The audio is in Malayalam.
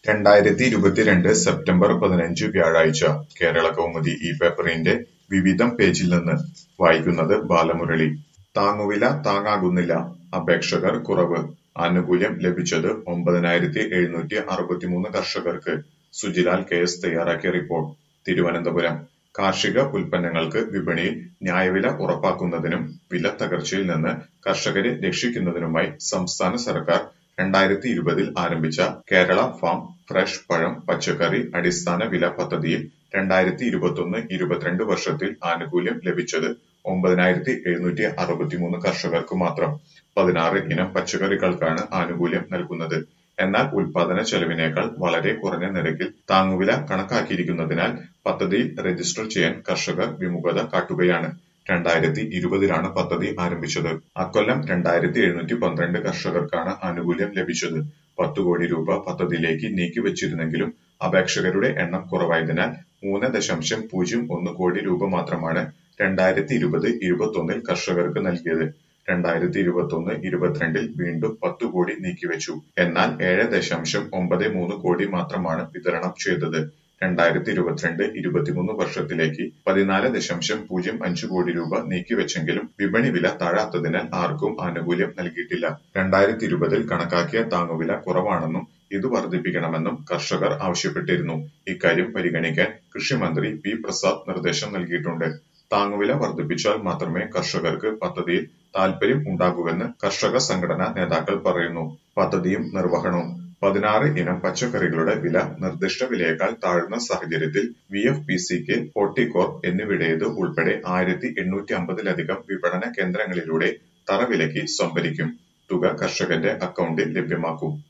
രണ്ടായിരത്തി ഇരുപത്തിരണ്ട് സെപ്റ്റംബർ പതിനഞ്ച് വ്യാഴാഴ്ച കേരളകൗമുദി ഈ പേപ്പറിന്റെ വിവിധം പേജിൽ നിന്ന് വായിക്കുന്നത് ബാലമുരളി താങ്ങുവില താങ്ങാകുന്നില്ല അപേക്ഷകർ കുറവ് ആനുകൂല്യം ലഭിച്ചത് ഒമ്പതിനായിരത്തി എഴുന്നൂറ്റി അറുപത്തിമൂന്ന് കർഷകർക്ക് സുജിലാൽ കെ എസ് തയ്യാറാക്കിയ റിപ്പോർട്ട് തിരുവനന്തപുരം കാർഷിക ഉൽപ്പന്നങ്ങൾക്ക് വിപണിയിൽ ന്യായവില ഉറപ്പാക്കുന്നതിനും വില തകർച്ചയിൽ നിന്ന് കർഷകരെ രക്ഷിക്കുന്നതിനുമായി സംസ്ഥാന സർക്കാർ രണ്ടായിരത്തി ഇരുപതിൽ ആരംഭിച്ച കേരള ഫാം ഫ്രഷ് പഴം പച്ചക്കറി അടിസ്ഥാന വില പദ്ധതിയിൽ രണ്ടായിരത്തി ഇരുപത്തൊന്ന് ഇരുപത്തിരണ്ട് വർഷത്തിൽ ആനുകൂല്യം ലഭിച്ചത് ഒമ്പതിനായിരത്തി എഴുന്നൂറ്റി അറുപത്തിമൂന്ന് കർഷകർക്ക് മാത്രം പതിനാറ് ഇനം പച്ചക്കറികൾക്കാണ് ആനുകൂല്യം നൽകുന്നത് എന്നാൽ ഉൽപാദന ചെലവിനേക്കാൾ വളരെ കുറഞ്ഞ നിരക്കിൽ താങ്ങുവില കണക്കാക്കിയിരിക്കുന്നതിനാൽ പദ്ധതിയിൽ രജിസ്റ്റർ ചെയ്യാൻ കർഷകർ വിമുഖത കാട്ടുകയാണ് രണ്ടായിരത്തി ഇരുപതിലാണ് പദ്ധതി ആരംഭിച്ചത് അക്കൊല്ലം രണ്ടായിരത്തി എഴുന്നൂറ്റി പന്ത്രണ്ട് കർഷകർക്കാണ് ആനുകൂല്യം ലഭിച്ചത് പത്തു കോടി രൂപ പദ്ധതിയിലേക്ക് നീക്കിവച്ചിരുന്നെങ്കിലും അപേക്ഷകരുടെ എണ്ണം കുറവായതിനാൽ മൂന്ന് ദശാംശം പൂജ്യം ഒന്ന് കോടി രൂപ മാത്രമാണ് രണ്ടായിരത്തി ഇരുപത് ഇരുപത്തൊന്നിൽ കർഷകർക്ക് നൽകിയത് രണ്ടായിരത്തി ഇരുപത്തൊന്ന് ഇരുപത്തിരണ്ടിൽ വീണ്ടും പത്തു കോടി നീക്കിവെച്ചു എന്നാൽ ഏഴ് ദശാംശം ഒമ്പത് മൂന്ന് കോടി മാത്രമാണ് വിതരണം ചെയ്തത് രണ്ടായിരത്തി ഇരുപത്തിരണ്ട് ഇരുപത്തിമൂന്ന് വർഷത്തിലേക്ക് പതിനാല് ദശാംശം പൂജ്യം അഞ്ച് കോടി രൂപ നീക്കിവെച്ചെങ്കിലും വിപണി വില താഴാത്തതിനാൽ ആർക്കും ആനുകൂല്യം നൽകിയിട്ടില്ല രണ്ടായിരത്തി ഇരുപതിൽ കണക്കാക്കിയ താങ്ങുവില കുറവാണെന്നും ഇത് വർദ്ധിപ്പിക്കണമെന്നും കർഷകർ ആവശ്യപ്പെട്ടിരുന്നു ഇക്കാര്യം പരിഗണിക്കാൻ കൃഷിമന്ത്രി പി പ്രസാദ് നിർദ്ദേശം നൽകിയിട്ടുണ്ട് താങ്ങുവില വർദ്ധിപ്പിച്ചാൽ മാത്രമേ കർഷകർക്ക് പദ്ധതിയിൽ താൽപര്യം ഉണ്ടാകൂവെന്ന് കർഷക സംഘടനാ നേതാക്കൾ പറയുന്നു പദ്ധതിയും നിർവഹണവും പതിനാറ് ഇനം പച്ചക്കറികളുടെ വില നിർദ്ദിഷ്ട വിലയേക്കാൾ താഴ്ന്ന സാഹചര്യത്തിൽ V F P C K Horticorp എന്നിവയുടേത് ഉൾപ്പെടെ ആയിരത്തി എണ്ണൂറ്റി അമ്പതിലധികം വിപണന കേന്ദ്രങ്ങളിലൂടെ തറവിലയ്ക്ക് സംഭരിക്കും തുക കർഷകന്റെ അക്കൗണ്ടിൽ ലഭ്യമാക്കും